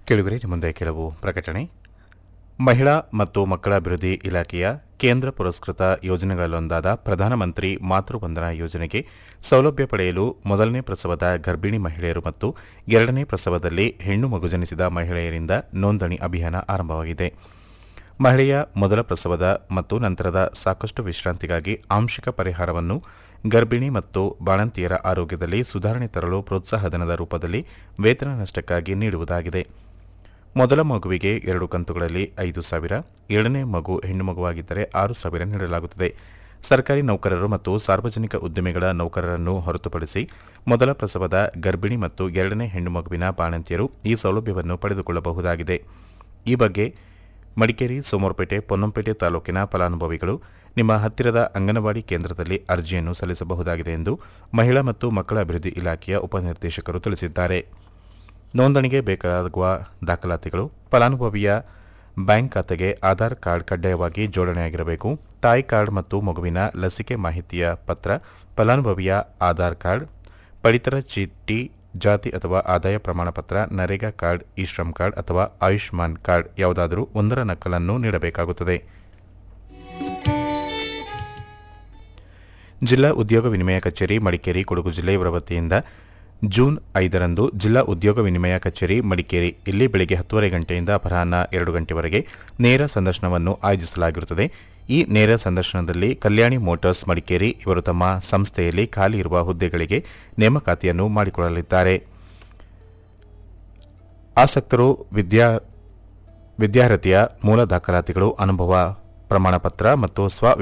ಕೇಳುಗರೆ ನಿಮ್ಮ ಮುಂದೆ ಕೆಲವು ಪ್ರಕಟಣೆ ಮಹಿಳಾ ಮತ್ತು ಮಕ್ಕಳ ಅಭಿವೃದ್ಧಿ ಇಲಾಖೆಯ ಕೇಂದ್ರ ಪುರಸ್ಕೃತ ಯೋಜನೆಗಳಲ್ಲೊಂದಾದ ಪ್ರಧಾನಮಂತ್ರಿ ಮಾತೃವಂದನಾ ಯೋಜನೆಗೆ ಸೌಲಭ್ಯ ಪಡೆಯಲು ಮೊದಲನೇ ಪ್ರಸವದ ಗರ್ಭಿಣಿ ಮಹಿಳೆಯರು ಮತ್ತು ಎರಡನೇ ಪ್ರಸವದಲ್ಲಿ ಹೆಣ್ಣು ಮಗು ಜನಿಸಿದ ಮಹಿಳೆಯರಿಂದ ನೋಂದಣಿ ಅಭಿಯಾನ ಆರಂಭವಾಗಿದೆ ಮಹಿಳೆಯ ಮೊದಲ ಪ್ರಸವದ ಮತ್ತು ನಂತರದ ಸಾಕಷ್ಟು ವಿಶ್ರಾಂತಿಗಾಗಿ ಆಂಶಿಕ ಪರಿಹಾರವನ್ನು ಗರ್ಭಿಣಿ ಮತ್ತು ಬಾಣಂತಿಯರ ಆರೋಗ್ಯದಲ್ಲಿ ಸುಧಾರಣೆ ತರಲು ಪ್ರೋತ್ಸಾಹಧನದ ರೂಪದಲ್ಲಿ ವೇತನ ನಷ್ಟಕ್ಕಾಗಿ ನೀಡುವುದಾಗಿದೆ ಮೊದಲ ಮಗುವಿಗೆ ಎರಡು ಕಂತುಗಳಲ್ಲಿ ಐದು ಸಾವಿರ ಎರಡನೇ ಮಗು ಹೆಣ್ಣು ಮಗುವಾಗಿದ್ದರೆ ಆರು ಸಾವಿರ ನೀಡಲಾಗುತ್ತದೆ ಸರ್ಕಾರಿ ನೌಕರರು ಮತ್ತು ಸಾರ್ವಜನಿಕ ಉದ್ದಿಮೆಗಳ ನೌಕರರನ್ನು ಹೊರತುಪಡಿಸಿ ಮೊದಲ ಪ್ರಸವದ ಗರ್ಭಿಣಿ ಮತ್ತು ಎರಡನೇ ಹೆಣ್ಣು ಮಗುವಿನ ಬಾಣಂತಿಯರು ಈ ಸೌಲಭ್ಯವನ್ನು ಪಡೆದುಕೊಳ್ಳಬಹುದಾಗಿದೆ ಈ ಬಗ್ಗೆ ಮಡಿಕೇರಿ ಸೋಮವಾರಪೇಟೆ ಪೊನ್ನಂಪೇಟೆ ತಾಲೂಕಿನ ಫಲಾನುಭವಿಗಳು ನಿಮ್ಮ ಹತ್ತಿರದ ಅಂಗನವಾಡಿ ಕೇಂದ್ರದಲ್ಲಿ ಅರ್ಜಿಯನ್ನು ಸಲ್ಲಿಸಬಹುದಾಗಿದೆ ಎಂದು ಮಹಿಳಾ ಮತ್ತು ಮಕ್ಕಳ ಅಭಿವೃದ್ಧಿ ಇಲಾಖೆಯ ಉಪನಿರ್ದೇಶಕರು ತಿಳಿಸಿದ್ದಾರೆ ನೋಂದಣಿಗೆ ಬೇಕಾಗುವ ದಾಖಲಾತಿಗಳು ಫಲಾನುಭವಿಯ ಬ್ಯಾಂಕ್ ಖಾತೆಗೆ ಆಧಾರ್ ಕಾರ್ಡ್ ಕಡ್ಡಾಯವಾಗಿ ಜೋಡಣೆಯಾಗಿರಬೇಕು ತಾಯಿ ಕಾರ್ಡ್ ಮತ್ತು ಮಗುವಿನ ಲಸಿಕೆ ಮಾಹಿತಿಯ ಪತ್ರ ಫಲಾನುಭವಿಯ ಆಧಾರ್ ಕಾರ್ಡ್ ಪಡಿತರ ಚೀಟಿ ಜಾತಿ ಅಥವಾ ಆದಾಯ ಪ್ರಮಾಣ ಪತ್ರ NREGA card E Shram card ಅಥವಾ ಆಯುಷ್ಮಾನ್ ಕಾರ್ಡ್ ಯಾವುದಾದರೂ ಒಂದರ ನಕಲನ್ನು ನೀಡಬೇಕಾಗುತ್ತದೆ ಜಿಲ್ಲಾ ಉದ್ಯೋಗ ವಿನಿಮಯ ಕಚೇರಿ ಮಡಿಕೇರಿ ಕೊಡಗು ಜಿಲ್ಲೆಯವರ ವತಿಯಿಂದ ಜೂನ್ ಐದರಂದು ಜಿಲ್ಲಾ ಉದ್ಯೋಗ ವಿನಿಮಯ ಕಚೇರಿ ಮಡಿಕೇರಿ ಇಲ್ಲಿ ಬೆಳಗ್ಗೆ ಹತ್ತುವರೆ ಗಂಟೆಯಿಂದ ಅಪರಾಹ್ನ ಎರಡು ಗಂಟೆವರೆಗೆ ನೇರ ಸಂದರ್ಶನವನ್ನು ಆಯೋಜಿಸಲಾಗಿರುತ್ತದೆ ಈ ನೇರ ಸಂದರ್ಶನದಲ್ಲಿ ಕಲ್ಯಾಣಿ ಮೋಟಾರ್ಸ್ ಮಡಿಕೇರಿ ಇವರು ತಮ್ಮ ಸಂಸ್ಥೆಯಲ್ಲಿ ಖಾಲಿ ಇರುವ ಹುದ್ದೆಗಳಿಗೆ ನೇಮಕಾತಿಯನ್ನು ಮಾಡಿಕೊಳ್ಳಲಿದ್ದಾರೆ ಆಸಕ್ತರು ವಿದ್ಯಾ ವಿದ್ಯಾರ್ಹತೆಯ ಮೂಲ ದಾಖಲಾತಿಗಳು ಅನುಭವ ಪ್ರಮಾಣಪತ್ರ ಮತ್ತು ಸ್ವ